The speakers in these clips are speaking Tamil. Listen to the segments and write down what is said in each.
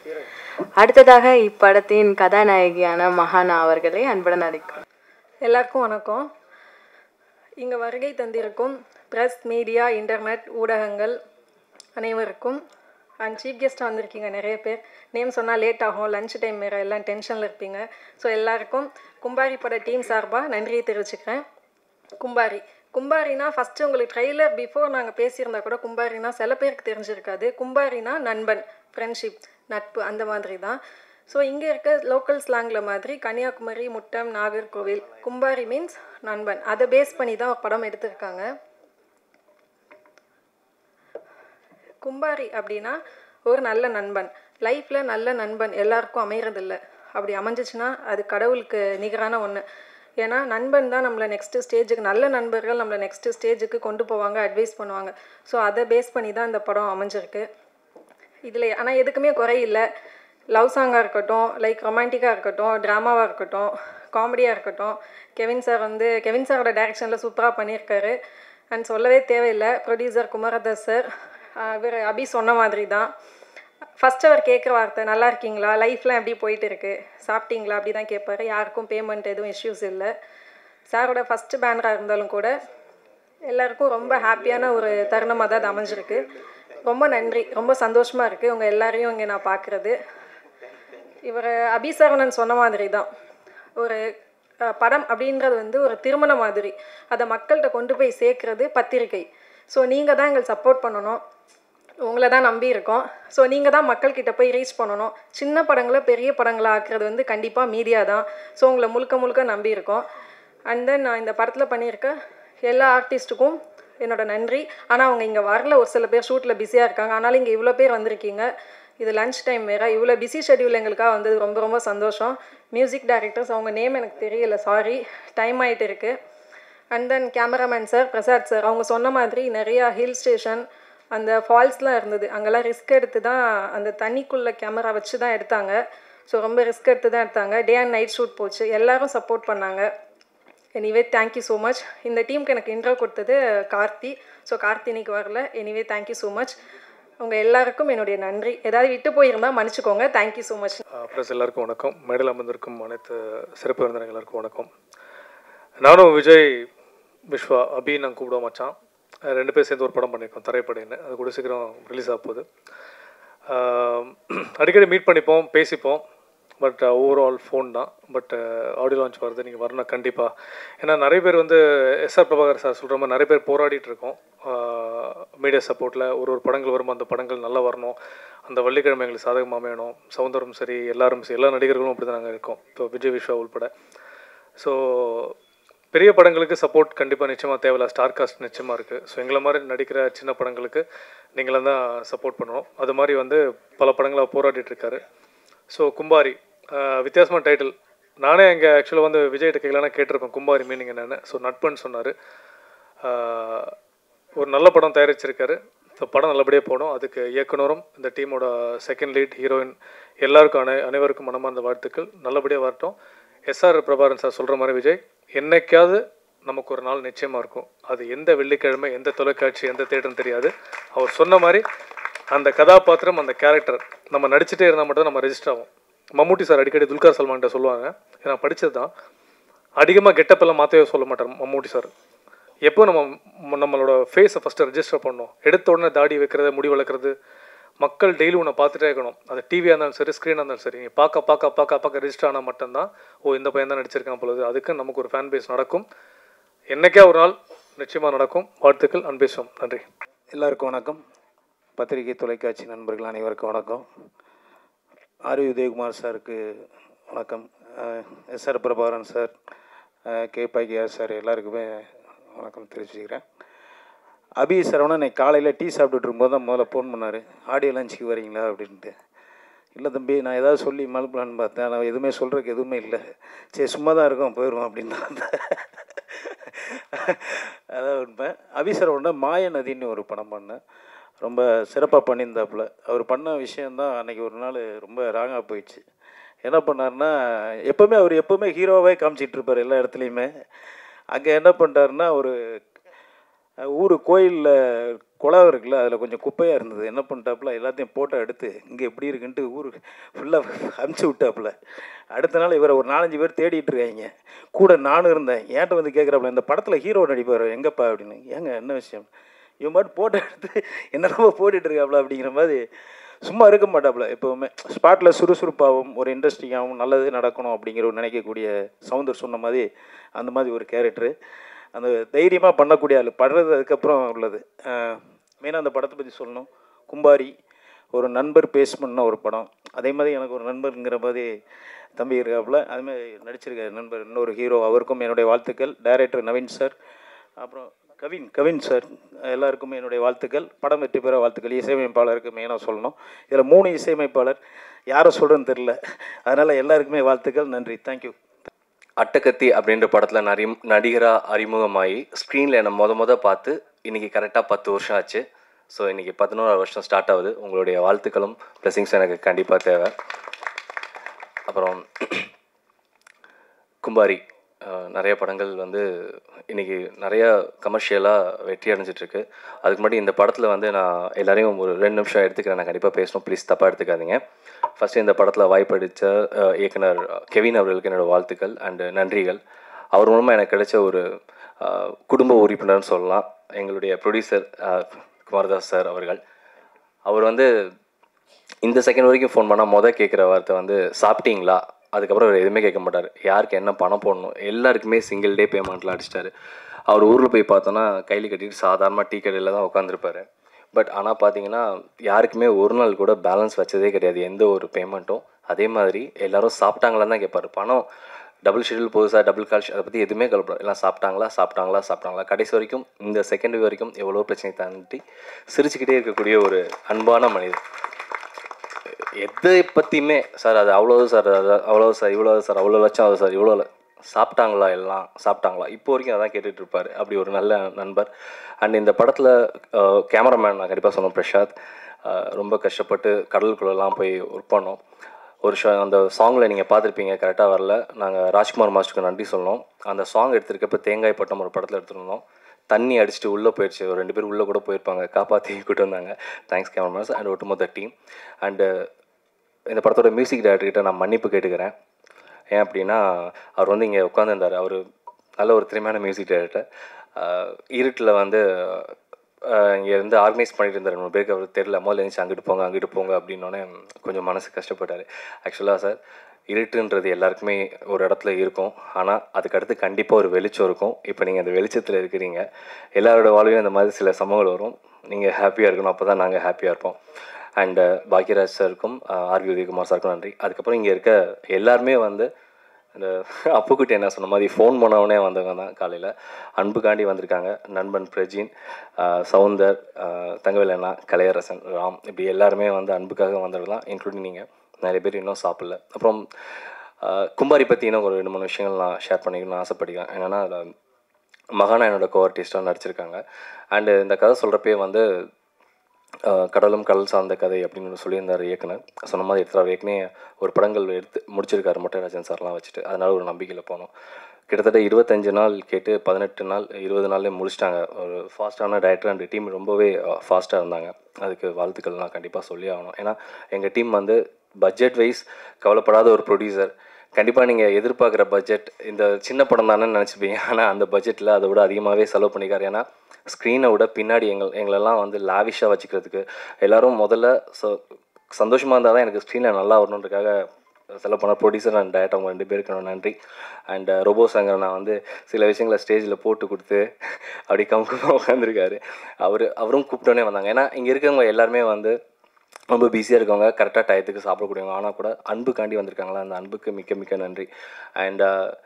அடுத்ததாக இப்படத்தின் கதாநாயகியான மகானா அவர்களை அன்புடன் அழைக்கிறோம் எல்லாருக்கும் வணக்கம் இங்கே வருகை தந்திருக்கும் ப்ரெஸ் மீடியா இன்டர்நெட் ஊடகங்கள் அனைவருக்கும் அண்ட் சீஃப் கெஸ்ட்டாக வந்திருக்கீங்க நிறைய பேர் நேம் சொன்னால் லேட் ஆகும் லஞ்ச் டைம் வேறு எல்லாம் டென்ஷனில் இருப்பீங்க ஸோ எல்லாருக்கும் கும்பாரி பட டீம் சார்பாக நன்றியை தெரிவிச்சுக்கிறேன் கும்பாரி கும்பாரினா ஃபஸ்ட்டு உங்களுக்கு ட்ரெய்லர் பிஃபோர் நாங்கள் பேசியிருந்தா கூட கும்பாரினா சில பேருக்கு தெரிஞ்சிருக்காது கும்பாரினா நண்பன் ஃப்ரெண்ட்ஷிப் நட்பு அந்த மாதிரி தான் ஸோ இங்கே இருக்க லோக்கல் ஸ்லாங்கில் மாதிரி கன்னியாகுமரி முட்டம் நாகர்கோவில் கும்பாரி மீன்ஸ் நண்பன் அதை பேஸ் பண்ணி தான் ஒரு படம் எடுத்திருக்காங்க கும்பாரி அப்படின்னா ஒரு நல்ல நண்பன் லைஃப்பில் நல்ல நண்பன் எல்லாருக்கும் அமையறதில்ல அப்படி அமைஞ்சிச்சுன்னா அது கடவுளுக்கு நிகரான ஒன்று ஏன்னா நண்பன் தான் நம்மளை நெக்ஸ்ட்டு ஸ்டேஜுக்கு நல்ல நண்பர்கள் நம்மளை நெக்ஸ்ட்டு ஸ்டேஜுக்கு கொண்டு போவாங்க அட்வைஸ் பண்ணுவாங்க ஸோ அதை பேஸ் பண்ணி தான் இந்த படம் அமைஞ்சிருக்கு இதில் ஆனால் எதுக்குமே குறை இல்லை லவ் சாங்காக இருக்கட்டும் லைக் ரொமான்டிக்காக இருக்கட்டும் ட்ராமாவாக இருக்கட்டும் காமெடியாக இருக்கட்டும் கெவின் சார் வந்து கெவின் சாரோட டைரக்ஷனில் சூப்பராக பண்ணியிருக்காரு அண்ட் சொல்லவே தேவையில்லை ப்ரொடியூசர் குமாரதாஸ் சார் இவர் அபி சொன்ன மாதிரி தான் ஃபஸ்ட் அவர் கேட்குற வார்த்தை நல்லா இருக்கீங்களா லைஃப்லாம் எப்படி போயிட்டு இருக்கு சாப்பிட்டீங்களா அப்படி தான் கேட்பாரு யாருக்கும் பேமெண்ட் எதுவும் இஷ்யூஸ் இல்லை சாரோட ஃபஸ்ட்டு பேனராக இருந்தாலும் கூட எல்லாருக்கும் ரொம்ப ஹாப்பியான ஒரு தருணமாக தான் அது அமைஞ்சிருக்கு ரொம்ப நன்றி ரொம்ப சந்தோஷமாக இருக்குது உங்கள் எல்லாரையும் இங்கே நான் பார்க்குறது இவர் அபிசரவணன் சொன்ன மாதிரி தான் ஒரு அஹ், படம் அப்படின்றது வந்து ஒரு திருமணம் மாதிரி அதை மக்கள்கிட்ட கொண்டு போய் சேர்க்குறது பத்திரிக்கை ஸோ நீங்கள் தான் எங்களுக்கு சப்போர்ட் பண்ணணும் உங்களை தான் நம்பி இருக்கோம் ஸோ நீங்கள் தான் மக்கள்கிட்ட போய் ரீச் பண்ணணும் சின்ன படங்களை பெரிய படங்களை ஆக்குறது வந்து கண்டிப்பாக மீடியா தான் ஸோ உங்களை முழுக்க முழுக்க நம்பி இருக்கோம் அண்ட் தென் நான் இந்த படத்தில் பண்ணியிருக்க எல்லா ஆர்டிஸ்ட்டுக்கும் என்னோட நன்றி ஆனால் அவங்க இங்கே வரல ஒரு சில பேர் ஷூட்டில் பிஸியாக இருக்காங்க ஆனாலும் இங்கே இவ்வளோ பேர் வந்திருக்கீங்க இது லஞ்ச் டைம் வேறு இவ்வளோ பிஸி ஷெட்யூல் எங்களுக்காக வந்தது ரொம்ப ரொம்ப சந்தோஷம் மியூசிக் டைரக்டர்ஸ் அவங்க நேம் எனக்கு தெரியல சாரி டைம் ஆகிட்டு இருக்குது and then cameraman sir Prasad sir அவங்க சொன்ன மாதிரி நிறையா ஹில் ஸ்டேஷன் அந்த ஃபால்ஸ்லாம் இருந்தது அங்கெல்லாம் ரிஸ்க் எடுத்து தான் அந்த தண்ணிக்குள்ளே கேமரா வச்சு தான் எடுத்தாங்க ஸோ ரொம்ப ரிஸ்க் எடுத்து தான் எடுத்தாங்க டே அண்ட் நைட் ஷூட் போச்சு எல்லாரும் சப்போர்ட் பண்ணாங்க எனிவே தேங்க்யூ ஸோ மச் இந்த டீமுக்கு எனக்கு இன்ட்ரோ கொடுத்தது கார்த்தி ஸோ கார்த்தி இன்னைக்கு வரல எனிவே தேங்க்யூ ஸோ மச் உங்கள் எல்லாருக்கும் என்னுடைய நன்றி ஏதாவது விட்டு போயிருந்தால் மன்னிச்சுக்கோங்க தேங்க்யூ ஸோ மச் ப்ளஸ் எல்லாருக்கும் வணக்கம் மேடையில் அமர்ந்திருக்கும் அனைத்து சிறப்பு விருந்தினர் எல்லாருக்கும் வணக்கம் நானும் விஜய் விஸ்வா அபி நான் கூப்பிட மச்சான் அஹ் ரெண்டு பேர் சேர்ந்து ஒரு படம் பண்ணியிருக்கோம் தரைப்படைன்னு அது கூட சீக்கிரம் ரிலீஸ் ஆக போகுது ஆஹ் அடிக்கடி மீட் பண்ணிப்போம் பேசிப்போம் பட் ஓவரால் ஃபோன் தான் பட் ஆடியோ லான்ச் வருது நீங்கள் வரணும் கண்டிப்பாக ஏன்னா நிறைய பேர் வந்து எஸ்ஆர் பிரபாகர் சார் சொல்கிற மாதிரி நிறைய பேர் போராடிட்டு இருக்கோம் மீடியா சப்போர்ட்டில் ஒரு ஒரு படங்கள் வரும் அந்த படங்கள் நல்லா வரணும் அந்த வெள்ளிக்கிழமை எங்களுக்கு சாதகமாக அமையணும் சவுந்தரம் சரி எல்லாரும் சரி எல்லா நடிகர்களும் அப்படி தான் நாங்கள் இருக்கோம் இப்போ விஜய் விஸ்வா உள்பட ஸோ பெரிய படங்களுக்கு சப்போர்ட் கண்டிப்பாக நிச்சயமாக தேவையில்ல ஸ்டார் காஸ்ட் நிச்சயமாக இருக்குது ஸோ எங்களை மாதிரி நடிக்கிற சின்ன படங்களுக்கு நீங்களும் தான் சப்போர்ட் பண்ணணும் அது மாதிரி வந்து பல படங்களை போராடிட்டு இருக்காரு ஸோ கும்பாரி ஆஹ் வித்தியாசமான டைட்டில் நானே இங்கே ஆக்சுவலாக வந்து விஜய்கிட்ட கேட்கலான்னு கேட்டிருப்பேன் கும்பாரி மீனிங் என்னென்னு ஸோ நட்புன்னு சொன்னார் ஒரு நல்ல படம் தயாரிச்சிருக்காரு ஸோ படம் நல்லபடியாக போடும் அதுக்கு இயக்குனரும் இந்த டீமோட செகண்ட் லீட் ஹீரோயின் எல்லாருக்கும் அனை அனைவருக்கும் மனமார்ந்த வாழ்த்துக்கள் நல்லபடியாக வரட்டும் எஸ்ஆர் பிரபாகரன் சார் சொல்கிற மாதிரி விஜய் என்னைக்காவது நமக்கு ஒரு நாள் நிச்சயமாக இருக்கும் அது எந்த வெள்ளிக்கிழமை எந்த தொலைக்காட்சி எந்த தேட்டர்னு தெரியாது அவர் சொன்ன மாதிரி அந்த கதாபாத்திரம் அந்த கேரக்டர் நம்ம நடிச்சுட்டே இருந்தால் மட்டும் நம்ம ரெஜிஸ்டர் ஆகும் மம்முட்டி சார் அடிக்கடி துல்கர் சல்மான்கிட்ட சொல்லுவாங்க நான் படித்தது தான் அதிகமாக கெட்டப் எல்லாம் மாற்றவே சொல்ல மாட்டார் மம்முட்டி சார் எப்போ நம்ம ம- நம்மளோட ஃபேஸை ஃபஸ்ட்டு ரெஜிஸ்டர் பண்ணணும் எடுத்த உடனே தாடி வைக்கிறது முடி வளர்க்குறது மக்கள் டெய்லி உன்னை பார்த்துட்டே இருக்கணும் அது டிவியாக இருந்தாலும் சரி ஸ்க்ரீனாக இருந்தாலும் சரி நீ பார்க்க பார்க்க பார்க்க பார்க்க ரெஜிஸ்டர் ஆனால் மட்டும்தான் ஓ இந்த பையன் தான் நடிச்சிருக்கான் பொழுது அதுக்கு நமக்கு ஒரு ஃபேன் பேஸ் நடக்கும் என்னைக்கே ஒரு நாள் நிச்சயமாக நடக்கும் வாழ்த்துக்கள் அன்பேசுவோம் நன்றி எல்லாருக்கும் வணக்கம் பத்திரிகை தொலைக்காட்சி நண்பர்கள் அனைவருக்கும் வணக்கம் ஆர் உதயகுமார் சாருக்கு வணக்கம் எஸ்ஆர் பிரபாகரன் சார் அஹ், கே பாக்கியார் சார் எல்லாருக்குமே வணக்கம் தெரிவிச்சுக்கிறேன் அபி சரவணன் இன்னைக்கு காலையில் டீ சாப்பிட்டுட்டு இருக்கும்போது தான் முதல்ல ஃபோன் பண்ணார் ஆடியோ லஞ்சுக்கு வரீங்களா அப்படின்ட்டு இல்லை தம்பி நான் ஏதாவது சொல்லி மலுப்பலான்னு பார்த்தேன் நான் எதுவுமே சொல்கிறதுக்கு எதுவுமே இல்லை சரி சும்மா தான் இருக்கோம் போயிடுவோம் அப்படின்னு அதான் உண்மை அபிசரவன மாய நதின்னு ஒரு படம் பண்ணேன் ரொம்ப சிறப்பாக பண்ணியிருந்தாப்புல அவர் பண்ண விஷயந்தான் அன்னைக்கு ஒரு நாள் ரொம்ப ராங்காக போயிடுச்சு என்ன பண்ணாருன்னா எப்போவுமே அவர் எப்போவுமே ஹீரோவாகவே காமிச்சிட்டு இருப்பார் எல்லா இடத்துலையுமே அங்கே என்ன பண்ணிட்டாருன்னா ஒரு ஊர் கோயிலில் குழாவு இருக்குல்ல அதில் கொஞ்சம் குப்பையாக இருந்தது என்ன பண்ணிட்டாப்புல எல்லாத்தையும் ஃபோட்டோ எடுத்து இங்கே எப்படி இருக்குன்ட்டு ஊருக்கு ஃபுல்லாக அமுச்சு விட்டாப்புல அடுத்த நாள் இவரை ஒரு நாலஞ்சு பேர் தேடிட்டு இருக்காங்க கூட நானும் இருந்தேன் ஏன்ட்ட வந்து கேட்குறாப்புல இந்த படத்தில் ஹீரோ நடிப்பார் எங்கப்பா அப்படின்னு ஏங்க என்ன விஷயம் இவன் பாட்டு ஃபோட்டோ எடுத்து என்னென்னமோ போட்டுட்டு இருக்காப்புல அப்படிங்கிற மாதிரி சும்மா இருக்க மாட்டாப்புல எப்போவுமே ஸ்பாட்டில் சுறுசுறுப்பாகவும் ஒரு இன்ட்ரெஸ்டிங்காகவும் நல்லது நடக்கணும் அப்படிங்கிற ஒரு நினைக்கக்கூடிய சவுந்தர் சொன்ன மாதிரி அந்த மாதிரி ஒரு கேரக்டரு அந்த தைரியமாக பண்ணக்கூடிய ஆள் படுறது அதுக்கப்புறம் உள்ளது மெயினாக அந்த படத்தை பற்றி சொல்லணும் கும்பாரி ஒரு நண்பர் பேஸ் பண்ண ஒரு படம் அதே மாதிரி எனக்கு ஒரு நண்பருங்கிற மாதிரி தம்பி இருக்காப்புல அதுமாதிரி நடிச்சிருக்க நண்பர் இன்னொரு ஹீரோ அவருக்கும் என்னுடைய வாழ்த்துக்கள் டைரக்டர் நவீன் சார் அப்புறம் கவின் கவின் சார் எல்லாருக்குமே என்னுடைய வாழ்த்துக்கள் படம் வெற்றி பெற வாழ்த்துக்கள் இசையமைப்பாளருக்கு மெயினாக சொல்லணும் இதில் மூணு இசையமைப்பாளர் யாரை சொல்கிறேன்னு தெரில அதனால் எல்லாருக்குமே வாழ்த்துக்கள் நன்றி தேங்க்யூ அட்டகத்தி அப்படின்ற படத்தில் நரி நடிகராக அறிமுகமாகி ஸ்க்ரீனில் என்னை மொத மொத பார்த்து இன்றைக்கி கரெக்டாக பத்து வருஷம் ஆச்சு ஸோ இன்றைக்கி பதினோரு வருஷம் ஸ்டார்ட் ஆகுது உங்களுடைய வாழ்த்துக்களும் ப்ளெஸிங்ஸும் எனக்கு கண்டிப்பாக தேவை அப்புறம் கும்பாரி அஹ், நிறைய படங்கள் வந்து இன்றைக்கி நிறைய கமர்ஷியலாக வெற்றி அடைஞ்சிட்ருக்கு அதுக்கு முன்னாடி இந்த படத்தில் வந்து நான் எல்லாரையும் ஒரு ரெண்டு நிமிஷம் எடுத்துக்கிறேன் நான் கண்டிப்பாக பேசணும் ப்ளீஸ் தப்பாக எடுத்துக்காதீங்க ஃபஸ்ட்டு இந்த படத்தில் வாய்ப்பளித்த அஹ், இயக்குனர் கெவின் அவர்களுக்கு என்னோடய வாழ்த்துக்கள் அண்டு நன்றிகள் அவர் மூலமாக எனக்கு கிடைச்ச ஒரு அஹ், குடும்ப உறுப்பினர்னு சொல்லலாம் எங்களுடைய ப்ரொடியூசர் குமாரதாஸ் சார் அவர்கள் அவர் வந்து இந்த செகண்ட் வரைக்கும் ஃபோன் பண்ணால் மொதல் கேட்குற வார்த்தை வந்து சாப்பிட்டீங்களா அதுக்கப்புறம் அவர் எதுவுமே கேட்க மாட்டார் யாருக்கு என்ன பணம் போடணும் எல்லாருக்குமே சிங்கிள் டே பேமெண்ட்லாம் அடிச்சிட்டாரு அவர் ஊரில் போய் பார்த்தோன்னா கையில் கட்டிட்டு சாதாரணமாக டீ கடையில் தான் உட்காந்துருப்பாரு பட் ஆனால் பார்த்தீங்கன்னா யாருக்குமே ஒரு நாள் கூட பேலன்ஸ் வச்சதே கிடையாது எந்த ஒரு பேமெண்ட்டும் அதே மாதிரி எல்லாரும் சாப்பிட்டாங்களான்னு தான் கேட்பாரு பணம் டபுள் ஷெடியூல் புதுசாக டபுள் கால் அதை பற்றி எதுவுமே கலப்படும் எல்லாம் சாப்பிட்டாங்களா சாப்பிட்டாங்களா சாப்பிட்டாங்களா கடைசி வரைக்கும் இந்த செகண்ட் வரைக்கும் எவ்வளோ பிரச்சனை தாண்டி சிரிச்சுக்கிட்டே இருக்கக்கூடிய ஒரு அன்பான மனிதர் எதை பற்றியுமே சார் அது அவ்வளோ சார் அது அவ்வளோ சார் இவ்வளோ சார் அவ்வளோ லட்சம் ஆகுது சார் இவ்வளோ ல- சாப்பிட்டாங்களா எல்லாம் சாப்பிட்டாங்களா இப்போ வரைக்கும் அதான் கேட்டுட்டு இருப்பாரு அப்படி ஒரு நல்ல நண்பர் அண்ட் இந்த படத்தில் கேமராமேன் நான் கண்டிப்பாக சொன்னோம் பிரசாத் அஹ், ரொம்ப கஷ்டப்பட்டு கடலுக்குள்ளெல்லாம் போய் ஒர்க் பண்ணோம் ஒரு ஷா அந்த சாங்கில் நீங்கள் பார்த்துருப்பீங்க கரெக்டாக வரல நாங்கள் ராஜ்குமார் மாஸ்டருக்கு நன்றி சொன்னோம் அந்த சாங் எடுத்திருக்கப்ப தேங்காய் பட்டம் ஒரு படத்தில் எடுத்திருந்தோம் தண்ணி அடிச்சுட்டு உள்ளே போயிடுச்சு ஒரு ரெண்டு பேர் உள்ளே கூட போயிருப்பாங்க காப்பாற்றி கூட்டு வந்தாங்க தேங்க்ஸ் கேமராமேன்ஸ் அண்ட் ஒட்டுமொத்த டீம் அண்டு இந்த படத்தோட மியூசிக் டைரக்டர்கிட்ட நான் மன்னிப்பு கேட்டுக்கிறேன் ஏன் அப்படின்னா அவர் வந்து இங்கே உட்காந்துருந்தார் அவர் நல்ல ஒரு திறமையான மியூசிக் டைரக்டர் இருட்டில் வந்து இங்கே இருந்து ஆர்கனைஸ் பண்ணிட்டு இருந்தார் மூணு பேருக்கு அவருக்கு தெரியல முதல்ல எழுந்துச்சு அங்கிட்டு போங்க அங்கிட்டு போங்க அப்படின்னோடனே கொஞ்சம் மனசு கஷ்டப்பட்டார் ஆக்சுவலாக சார் இருட்டுன்றது எல்லாருக்குமே ஒரு இடத்துல இருக்கும் ஆனால் அதுக்கடுத்து கண்டிப்பாக ஒரு வெளிச்சம் இருக்கும் இப்போ நீங்கள் அந்த வெளிச்சத்தில் இருக்கிறீங்க எல்லாரோட வாழ்விலும் இந்த மாதிரி சில சம்பவங்கள் வரும் நீங்கள் ஹாப்பியாக இருக்கணும் அப்போ தான் நாங்கள் ஹாப்பியாக இருப்போம் அண்டு பாக்யராஜ் சாருக்கும் ஆர்வி உதயகுமார் சாருக்கும் நன்றி அதுக்கப்புறம் இங்கே இருக்க எல்லாருமே வந்து இந்த அப்புக்குட்டி என்ன சொன்ன மாதிரி ஃபோன் பண்ணவனே வந்தவங்க தான் காலையில் அன்புக்காண்டி வந்திருக்காங்க நண்பன் பிரஜின் ஆஹ் சவுந்தர் ஆஹ் தங்கவேல் அண்ணா கலையரசன் ராம் இப்படி எல்லாருமே வந்து அன்புக்காக வந்தது தான் இன்க்ளூடிங் நீங்கள் நிறைய பேர் இன்னும் சாப்பிடல அப்புறம் ஆஹ் கும்பாரி பற்றி இன்னும் ஒரு ரெண்டு மூணு விஷயங்கள் நான் ஷேர் பண்ணிக்கணும்னு ஆசைப்படுகிறேன் என்னென்னா அதில் மகானா என்னோட கோ ஆர்டிஸ்டாக நடிச்சிருக்காங்க அண்டு இந்த கதை சொல்கிறப்பே வந்து ஆஹ் கடலும் கடல் சார்ந்த கதை அப்படின்னு சொல்லியிருந்தார் இயக்குனர் சொன்ன மாதிரி எடுத்தார் ஏற்கனவே ஒரு படங்கள் எடுத்து முடிச்சிருக்காரு மொட்டைராஜன் சார்லாம் வச்சுட்டு அதனால ஒரு நம்பிக்கையில் போனோம் கிட்டத்தட்ட இருபத்தஞ்சு நாள் கேட்டு பதினெட்டு நாள் இருபது நாள்லேயே முடிச்சிட்டாங்க ஒரு ஃபாஸ்ட்டான டைரக்டர் அண்ட் டீம் ரொம்பவே ஃபாஸ்ட்டாக இருந்தாங்க அதுக்கு வாழ்த்துக்கள் நான் கண்டிப்பாக சொல்லி ஆகணும் ஏன்னா எங்கள் டீம் வந்து பட்ஜெட் வைஸ் கவலைப்படாத ஒரு ப்ரொடியூசர் கண்டிப்பாக நீங்கள் எதிர்பார்க்குற பட்ஜெட் இந்த சின்ன படம் தானே நினச்சிப்பீங்க ஆனால் அந்த பட்ஜெட்டில் அதை விட அதிகமாகவே செலவு பண்ணிக்காரு ஏன்னா ஸ்க்ரீனை விட பின்னாடி எங்கள் எங்களெல்லாம் வந்து லாவிஷாக வச்சுக்கிறதுக்கு எல்லாரும் முதல்ல ச சந்தோஷமாக இருந்தால் தான் எனக்கு ஸ்க்ரீனில் நல்லா வரணுன்றதுக்காக செலவு பண்ண ப்ரொடியூசர் அண்ட் டேரக்டர் அவங்க ரெண்டு பேருக்கு என்னோட நன்றி அண்ட் ரோபோ சங்கர் நான் வந்து சில விஷயங்களை ஸ்டேஜில் போட்டு கொடுத்து அப்படி கமுக்கமாக உட்காந்துருக்காரு அவர் அவரும் கூப்பிட்டோன்னே வந்தாங்க ஏன்னா இங்கே இருக்கவங்க எல்லாருமே வந்து ரொம்ப பிஸியாக இருக்கவங்க கரெக்டாக டயத்துக்கு சாப்பிடக்கூடியவங்க ஆனால் கூட அன்புக்காண்டி வந்திருக்காங்களா அந்த அன்புக்கு மிக்க மிக்க நன்றி அண்ட்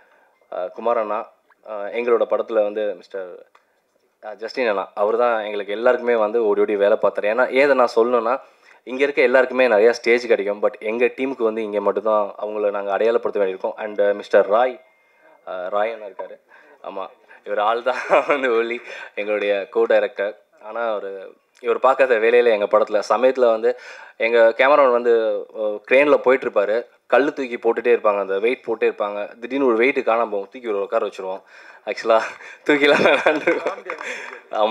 குமார் அண்ணா அஹ் எங்களோட படத்தில் வந்து மிஸ்டர் ஜஸ்டின் அண்ணா அவர் தான் எங்களுக்கு எல்லாருக்குமே வந்து ஓடி ஓடி வேலை பார்த்தாரு ஏன்னா ஏதை நான் சொல்லணும்னா இங்கே இருக்க எல்லாருக்குமே நிறையா ஸ்டேஜ் கிடைக்கும் பட் எங்கள் டீமுக்கு வந்து இங்கே மட்டும்தான் அவங்கள நாங்கள் அடையாளப்படுத்த வேண்டியிருக்கோம் and mister Roy ah Roy அண்ணா இருக்கார் ஆமாம் இவர் ஆள் தான் வந்து ஒல்லி எங்களுடைய கோ டைரக்டர் ஆனால் ஒரு இவர் பார்க்காத வேலையில் எங்கள் படத்தில் சமயத்தில் வந்து எங்கள் கேமராமேன் வந்து க்ரெயினில் போயிட்டுருப்பாரு கல் தூக்கி போட்டுகிட்டே இருப்பாங்க அந்த வெயிட் போட்டே இருப்பாங்க திடீர்னு ஒரு வெயிட்டு காணாம போகும் தூக்கி ஒரு உட்கார வச்சுருவோம் ஆக்சுவலாக தூக்கிலாம் வேணான்னு ஆமாம்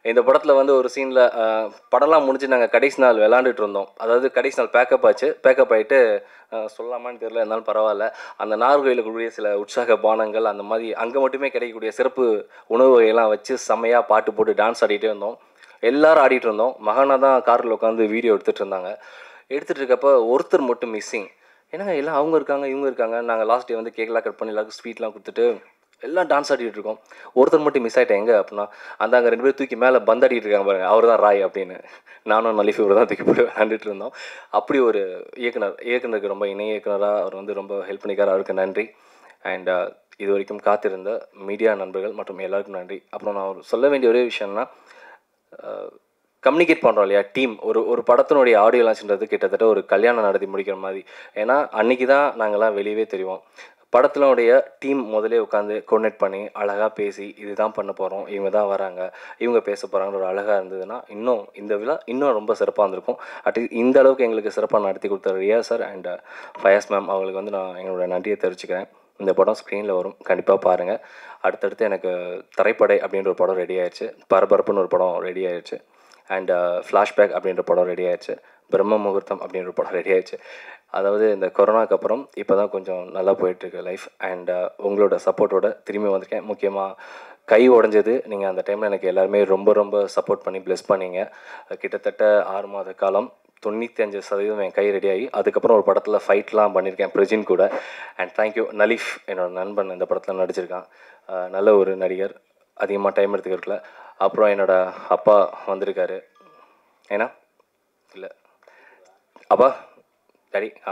இந்த படத்தில் வந்து ஒரு சீனில் படம்லாம் முடிஞ்சு நாங்கள் கடைசி நாள் விளாண்டுட்டு இருந்தோம் அதாவது கடைசி நாள் பேக்கப் ஆச்சு பேக்கப் ஆகிட்டு சொல்லலாமான்னு தெரியல இருந்தாலும் பரவாயில்ல அந்த நார்கோயிலில் கூடிய சில உற்சாக பானங்கள் அந்த மாதிரி அங்கே மட்டுமே கிடைக்கக்கூடிய சிறப்பு உணவு வகையெல்லாம் வச்சு செம்மையாக பாட்டு போட்டு டான்ஸ் ஆடிட்டே இருந்தோம் எல்லாரும் ஆடிட்டு இருந்தோம் மகானா தான் காரில் உட்காந்து வீடியோ எடுத்துகிட்டு இருந்தாங்க எடுத்துகிட்டு இருக்கப்போ ஒருத்தர் மட்டும் மிஸ்ஸிங் என்னங்க எல்லாம் அவங்க இருக்காங்க இவங்க இருக்காங்க நாங்கள் லாஸ்ட் டே வந்து கேக்லாம் கட் பண்ணி எல்லாருக்கும் ஸ்வீட்லாம் கொடுத்துட்டு எல்லாம் டான்ஸ் ஆடிட்டு இருக்கோம் ஒருத்தர் மட்டும் மிஸ் ஆகிட்டேன் எங்கே அப்படின்னா அந்த அங்கே ரெண்டு பேரும் தூக்கி மேலே பந்தாடிட்டு இருக்காங்க பாருங்க அவர் தான் ராய் அப்படின்னு நானும் நலிஃபி இவர் தான் தூக்கி போட்டு விளாண்டுட்டு இருந்தோம் அப்படி ஒரு இயக்குனர் இயக்குனருக்கு ரொம்ப இணை இயக்குனராக அவர் வந்து ரொம்ப ஹெல்ப் பண்ணிக்கார் அவருக்கு நன்றி அண்ட் இது வரைக்கும் காத்திருந்த மீடியா நண்பர்கள் மற்றும் எல்லாருக்கும் நன்றி அப்புறம் நான் ஒரு சொல்ல வேண்டிய ஒரே விஷயம்னா கம்யூனிகேட் பண்ணுறோம் இல்லையா டீம் ஒரு ஒரு படத்தினுடைய ஆடியோ லான்ச்ன்றது கிட்டத்தட்ட ஒரு கல்யாணம் நடத்தி முடிக்கிற மாதிரி ஏன்னா அன்னைக்கு தான் நாங்கள்லாம் வெளியவே தெரியும் படத்தினுடைய டீம் முதலே உட்காந்து கோஆர்டினேட் பண்ணி அழகாக பேசி இதுதான் பண்ண போகிறோம் இவங்க தான் வராங்க இவங்க பேச போகிறாங்கன்ற ஒரு அழகாக இருந்ததுன்னா இன்னும் இந்த விழா இன்னும் ரொம்ப சிறப்பாக இருந்திருக்கும் அட்லீஸ்ட் இந்த அளவுக்கு எங்களுக்கு சிறப்பாக நடத்தி கொடுத்த Riya sir and Fayaz ma'am அவங்களுக்கு வந்து நான் எங்களோட நன்றியை தெரிவிச்சுக்கிறேன் இந்த படம் ஸ்க்ரீனில் வரும் கண்டிப்பாக பாருங்கள் அடுத்தடுத்து எனக்கு திரைப்படை அப்படின்ற ஒரு படம் ரெடி ஆயிடுச்சு பரபரப்புன்னு ஒரு படம் ரெடி ஆயிடுச்சு அண்ட் ஃப்ளாஷ்பேக் அப்படின்ற படம் ரெடி ஆயிடுச்சு பிரம்ம முகூர்த்தம் அப்படின்ற படம் ரெடி ஆயிடுச்சு அதாவது இந்த கொரோனாக்கு அப்புறம் இப்போ தான் கொஞ்சம் நல்லா போயிட்டுருக்கு லைஃப் அண்ட் உங்களோட சப்போர்ட்டோட திரும்பி வந்திருக்கேன் முக்கியமாக கை உடஞ்சது நீங்கள் அந்த டைமில் எனக்கு எல்லாருமே ரொம்ப ரொம்ப சப்போர்ட் பண்ணி ப்ளெஸ் பண்ணீங்க கிட்டத்தட்ட ஆறு மாத காலம் தொண்ணூற்றி அஞ்சு சதவீதம் என் கை ரெடி ஆகி அதுக்கப்புறம் ஒரு படத்தில் ஃபைட்லாம் பண்ணியிருக்கேன் பிரஜின் கூட அண்ட் தேங்க்யூ நலீஃப் என்னோட நண்பன் இந்த படத்தில் நடிச்சிருக்கான் அஹ் நல்ல ஒரு நடிகர் அதிகமாக டைம் எடுத்துக்கிறதுல அப்புறம் என்னோட அப்பா வந்திருக்காரு ஏன்னா இல்லை அப்பா டாடி ஆ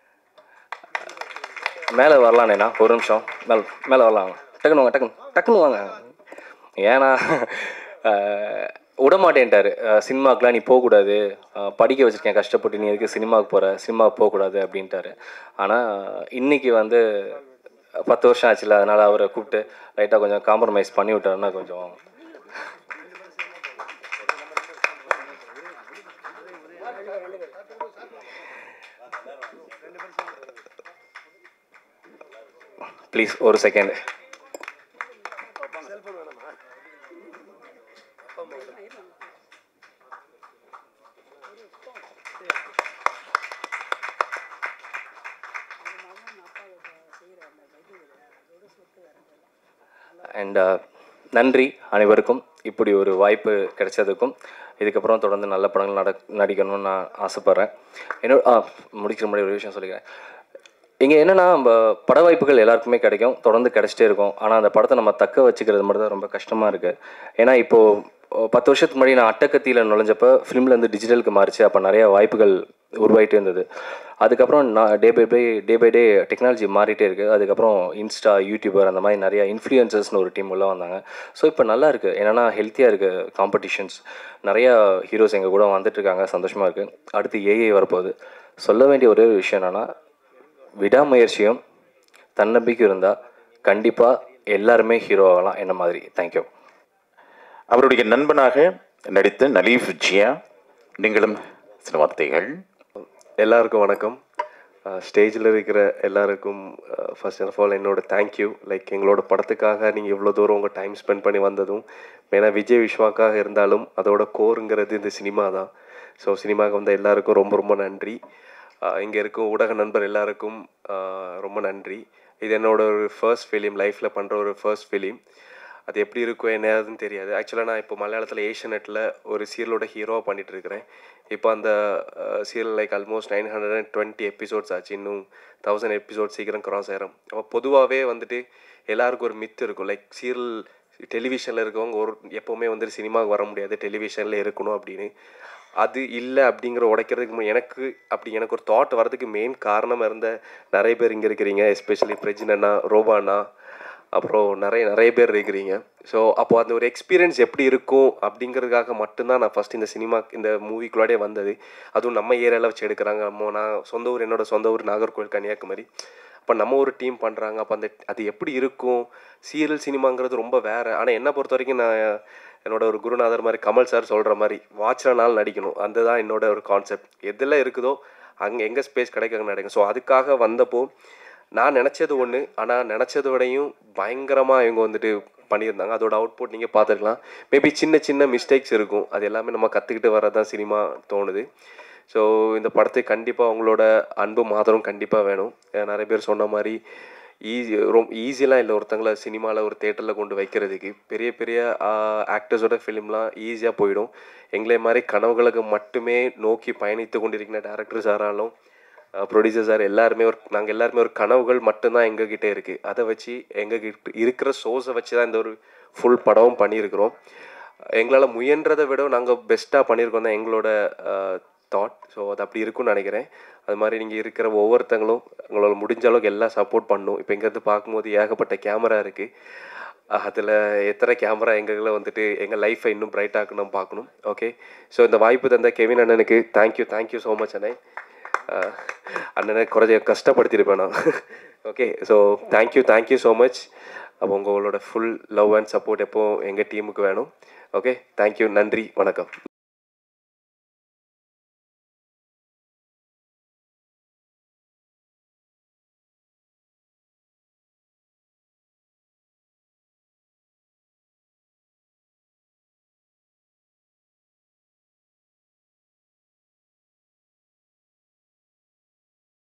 மேலே வரலானேண்ணா ஒரு நிமிஷம் மேலே மேலே வரலாம் டக்குன்னு வாங்க டக்குன்னு டக்குன்னு வாங்க ஏன்னா அஹ், விடமாட்டேன்ட்டாரு அஹ், சினிமாக்கெலாம் நீ போகக்கூடாது அஹ், படிக்க வச்சுருக்கேன் கஷ்டப்பட்டு நீ எதுக்கு சினிமாவுக்கு போகிற சினிமாவுக்கு போகக்கூடாது அப்படின்ட்டாரு ஆனால் இன்னைக்கு வந்து பத்து வருஷம் ஆச்சுல அதனால் அவரை கூப்பிட்டு லைட்டாக கொஞ்சம் காம்ப்ரமைஸ் பண்ணி விட்டாருன்னா கொஞ்சம் ப்ளீஸ் ஒரு செகண்ட் அண்ட் நன்றி அனைவருக்கும் இப்படி ஒரு வாய்ப்பு கிடைச்சதுக்கும் இதுக்கப்புறம் தொடர்ந்து நல்ல படங்கள் நட நடிக்கணும்னு நான் ஆசைப்பட்றேன் என்னோட ஆ முடிக்கிற முன்னாடி ஒரு விஷயம் சொல்லிக்கிறேன் இங்கே என்னென்னா நம்ம பட வாய்ப்புகள் எல்லாருக்குமே கிடைக்கும் தொடர்ந்து கிடைச்சிட்டே இருக்கும் ஆனால் அந்த படத்தை நம்ம தக்க வச்சுக்கிறது மட்டும் தான் ரொம்ப கஷ்டமாக இருக்குது ஏன்னா இப்போது பத்து வருஷத்துக்கு முன்னாடி நான் அட்டக்கத்தியில் நுழைஞ்சப்போ ஃபிலிம்லேருந்து டிஜிட்டலுக்கு மாறிச்சு அப்போ நிறைய வாய்ப்புகள் உருவாயிட்டே இருந்தது அதுக்கப்புறம் நான் day by by day by day technology மாறிட்டே இருக்குது அதுக்கப்புறம் இன்ஸ்டா யூடியூபர் அந்த மாதிரி நிறைய இன்ஃப்ளூயன்சர்ஸ்னு ஒரு டீம் உள்ள வந்தாங்க ஸோ இப்போ நல்லா இருக்குது என்னென்னா ஹெல்த்தியாக இருக்குது காம்படிஷன்ஸ் நிறையா ஹீரோஸ் எங்கள் கூட வந்துட்டு இருக்காங்க சந்தோஷமாக இருக்குது அடுத்து ஏஐ வரப்போகுது சொல்ல வேண்டிய ஒரே ஒரு விஷயம் என்னென்னா விடாமுயற்சியும் தன்னம்பிக்கை இருந்தால் கண்டிப்பாக எல்லாருமே ஹீரோ ஆகலாம் என்ன மாதிரி தேங்க்யூ அவருடைய நண்பனாக நடித்த நலீஃப் ஜியா நீங்களும் சில வார்த்தைகள் எல்லாருக்கும் வணக்கம் ஸ்டேஜில் இருக்கிற எல்லாருக்கும் ஃபர்ஸ்ட் ஆஃப் ஆல் என்னோட தேங்க்யூ லைக் எங்களோட படத்துக்காக நீங்கள் இவ்வளோ தூரம் உங்கள் டைம் ஸ்பெண்ட் பண்ணி வந்ததும் ஏன்னா விஜய் விஸ்வாக்காக இருந்தாலும் அதோட கோருங்கிறது இந்த சினிமா தான் ஸோ சினிமாவுக்கு வந்த எல்லாருக்கும் ரொம்ப ரொம்ப நன்றி இங்கே இருக்கும் ஊடக நண்பர் எல்லாருக்கும் ஆஹ் ரொம்ப நன்றி இது என்னோட ஒரு ஃபர்ஸ்ட் ஃபிலிம் லைஃப்பில் பண்ணுற ஒரு ஃபர்ஸ்ட் ஃபிலிம் அது எப்படி இருக்கும் என்ன ஏதுன்னு தெரியாது ஆக்சுவலாக நான் இப்போ மலையாளத்தில் ஏஷியநெட்டில் ஒரு சீரியலோட ஹீரோவாக பண்ணிட்டு இருக்கிறேன் இப்போ அந்த serial like almost nine hundred and twenty episodes ஆச்சு இன்னும் தௌசண்ட் எபிசோட் சீக்கிரம் கிராஸ் ஆயிரும் அப்போ பொதுவாகவே வந்துட்டு எல்லாருக்கும் ஒரு மித்து இருக்கும் லைக் சீரியல் டெலிவிஷனில் இருக்கவங்க ஒரு எப்போவுமே வந்துட்டு சினிமாவுக்கு வர முடியாது டெலிவிஷனில் இருக்கணும் அப்படின்னு அது இல்லை அப்படிங்கிற உடைக்கிறதுக்கு மு- எனக்கு அப்படி எனக்கு ஒரு தாட் வரதுக்கு மெயின் காரணமாக இருந்த நிறைய பேர் இங்கே இருக்கிறீங்க எஸ்பெஷலி பிரஜினண்ணா ரோபாண்ணா அப்புறம் நிறைய நிறைய பேர் இருக்கிறீங்க ஸோ அப்போ அந்த ஒரு எக்ஸ்பீரியன்ஸ் எப்படி இருக்கும் அப்படிங்கிறதுக்காக மட்டும்தான் நான் ஃபஸ்ட் இந்த சினிமா இந்த மூவிக்குள்ளாடே வந்தது அதுவும் நம்ம ஏரியாவில் வச்சு எடுக்கிறாங்க நம்ம நான் சொந்த ஊர் என்னோட சொந்த ஊர் நாகர்கோவில் கன்னியாகுமரி அப்போ நம்ம ஒரு டீம் பண்ணுறாங்க அப்போ அந்த அது எப்படி இருக்கும் சீரியல் சினிமாங்கிறது ரொம்ப வேறு ஆனால் என்னை பொறுத்த வரைக்கும் நான் என்னோட ஒரு குருநாதர் மாதிரி கமல் சார் சொல்கிற மாதிரி வாட்சின நாள் நடிக்கணும் அந்த தான் என்னோட ஒரு கான்செப்ட் எதில் இருக்குதோ அங்கே எங்கே ஸ்பேஸ் கிடைக்க நடிக்கும் ஸோ அதுக்காக வந்தப்போ நான் நினச்சது ஒன்று ஆனால் நினச்சத விடையும் பயங்கரமாக இவங்க வந்துட்டு பண்ணியிருந்தாங்க அதோட அவுட்புட் நீங்கள் பார்த்துருக்கலாம் மேபி சின்ன சின்ன மிஸ்டேக்ஸ் இருக்கும் அது எல்லாமே நம்ம கற்றுக்கிட்டு வரதான் சினிமா தோணுது ஸோ இந்த படத்தை கண்டிப்பாக அவங்களோட அன்பு மாத்திரம் கண்டிப்பாக வேணும் ஏன்னா நிறைய பேர் சொன்ன மாதிரி ஈஸி ரொம்ப ஈஸியெலாம் இல்லை ஒருத்தங்களை சினிமாவில் ஒரு தேட்டரில் கொண்டு வைக்கிறதுக்கு பெரிய பெரிய ஆக்டர்ஸோட ஃபிலிம்லாம் ஈஸியாக போயிடும் எங்களை மாதிரி கனவுகளுக்கு மட்டுமே நோக்கி பயணித்து கொண்டிருக்கிற டேரக்டர்ஸ் யாராலும் ப்ரொடியூசர் சார் எல்லாருமே ஒரு நாங்கள் எல்லாருமே ஒரு கனவுகள் மட்டும்தான் எங்ககிட்ட இருக்குது அதை வச்சு எங்ககிட்ட இருக்கிற சோர்ஸை வச்சு தான் இந்த ஒரு ஃபுல் படமும் பண்ணியிருக்கிறோம் எங்களால் முயன்றதை விட நாங்கள் பெஸ்ட்டாக பண்ணியிருக்கோம் தான் எங்களோட தாட் ஸோ அது அப்படி இருக்கும்னு நினைக்கிறேன் அது மாதிரி நீங்கள் இருக்கிற ஒவ்வொருத்தங்களும் உங்களால் முடிஞ்ச அளவுக்கு எல்லாம் சப்போர்ட் பண்ணும் இப்போ இங்கேருந்து பார்க்கும்போது ஏகப்பட்ட கேமரா இருக்குது அதில் எத்தனை கேமரா எங்களை வந்துட்டு எங்கள் லைஃப்பை இன்னும் பிரைட் ஆக்கணும் பார்க்கணும் ஓகே ஸோ இந்த வாய்ப்பு தந்த கெவின் அண்ணனுக்கு தேங்க்யூ தேங்க்யூ ஸோ மச் அண்ணே அஹ் அண்ணனை குறைஞ்ச கஷ்டப்படுத்தியிருப்பேன் நான் okay so thank you thank you so much அப்போ உங்களோட ஃபுல் லவ் அண்ட் சப்போர்ட் எப்போ எங்கள் டீமுக்கு வேணும் ஓகே தேங்க்யூ நன்றி வணக்கம்